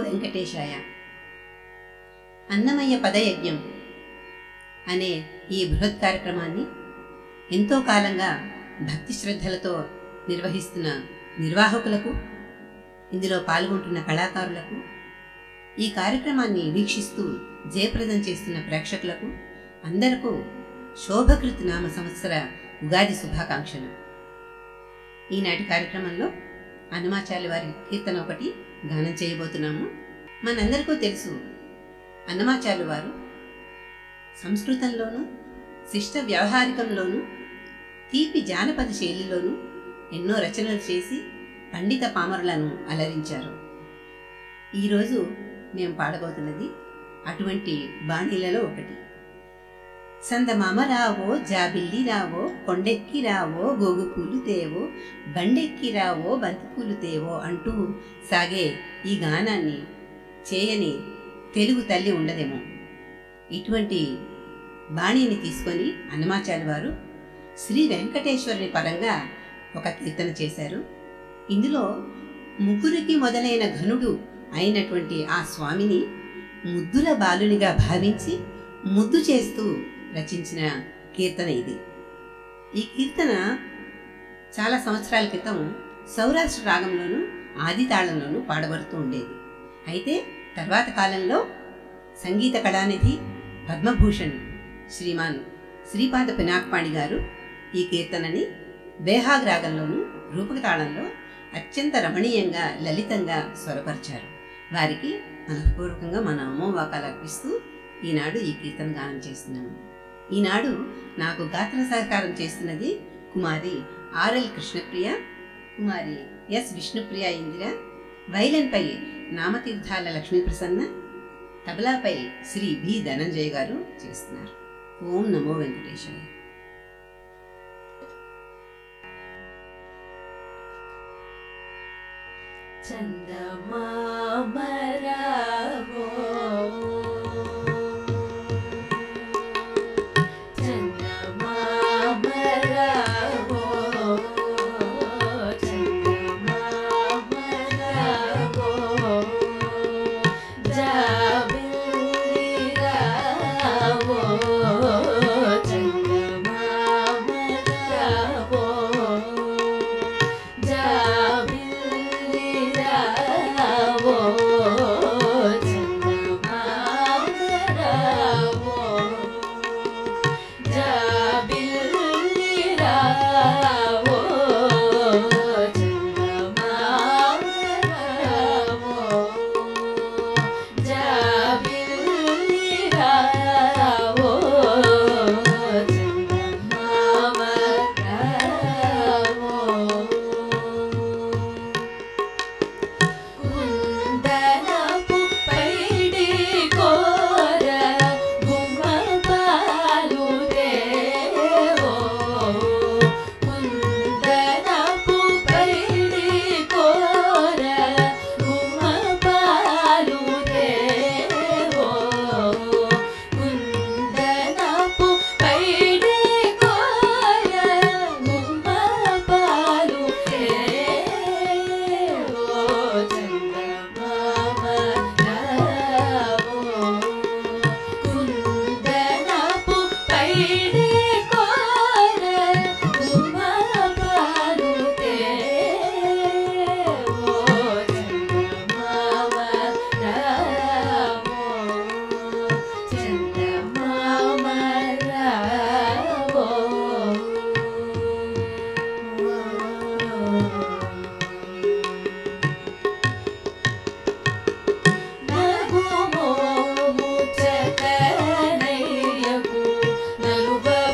వెంకటేశాయ అన్నమయ్య పదయజ్ఞం అనే ఈ బృహత్ కార్యక్రమాన్ని ఎంతో కాలంగా భక్తి శ్రద్ధలతో నిర్వహిస్తున్న నిర్వాహకులకు ఇందులో పాల్గొంటున్న కళాకారులకు ఈ కార్యక్రమాన్ని వీక్షిస్తూ జయప్రదం చేస్తున్న ప్రేక్షకులకు అందరకు శోభకృత్ నామ సంవత్సర ఉగాది శుభాకాంక్షలు ఈనాటి కార్యక్రమంలో అన్నమాచార్య వారి కీర్తన ఒకటి గానం చేయబోతున్నాము మనందరికీ తెలుసు అన్నమాచార్యులు వారు సంస్కృతంలోనూ శిష్ట వ్యవహారికంలోనూ తీపి జానపద శైలిలోనూ ఎన్నో రచనలు చేసి పండిత పామరులను అలరించారు ఈరోజు మేము పాడబోతున్నది అటువంటి బాణీలలో ఒకటి సందమామ రావో జాబిల్లి రావో కొండెక్కి రావో గోగు పూలు తేవో బండెక్కి రావో బంతిపూలు తేవో అంటూ సాగే ఈ గానాన్ని చేయని తెలుగు తల్లి ఉండదేమో ఇటువంటి బాణీని తీసుకొని అన్నమాచార్య వారు శ్రీ వెంకటేశ్వరుని పరంగా ఒక కీర్తన చేశారు ఇందులో ముగ్గురికి మొదలైన ఘనుడు అయినటువంటి ఆ స్వామిని ముద్దుల బాలునిగా భావించి ముద్దు చేస్తూ రచించిన కీర్తన ఇది ఈ కీర్తన చాలా సంవత్సరాల క్రితం సౌరాష్ట్ర రాగంలోను ఆది తాళంలోనూ పాడబడుతూ ఉండేది అయితే తర్వాత కాలంలో సంగీత కళానిధి పద్మభూషణ్ శ్రీమాన్ శ్రీపాద పినాక్పాణి గారు ఈ కీర్తనని బేహాగ్ రాగంలోను రూపక తాళంలో అత్యంత రమణీయంగా లలితంగా స్వరపరిచారు వారికి మనఃపూర్వకంగా మన అమ్మోవాకాలు అర్పిస్తూ ఈనాడు ఈ కీర్తన గానం చేస్తున్నాము ఈనాడు నాకు గాత్ర సహకారం చేస్తున్నది కుమారి ఆర్ఎల్ కృష్ణప్రియ కుమారి ఎస్ విష్ణుప్రియ ఇందిర వైలన్పై నామతీర్థాల లక్ష్మీ ప్రసన్న తబలాపై శ్రీ బి ధనంజయ్ గారు చేస్తున్నారు ఓం నమో వెంకటేశాయ చందమామరావో చందమామరావో చందమామరావో జాబిల్లిరావో చందమామరావో జాబిల్లిరావో చందమామరావో జాబిల్లిరావో చందమామరావో జాబిల్లిరావో చందమామరావో కుందనపు పైడి కోర గుమ్మ పాలు దేవో కుందనపు పైడి కోర గుమ్మ పాలు దేవో కుందనపు పైడి కోర గుమ్మ పాలు దేవో చందమామరావో కుందనపు పైడి కోర గుమ్మ పాలు దేవో చందమామరావో చందమామరావో నగుమో ముచ్చటనయ్యకు నలుబ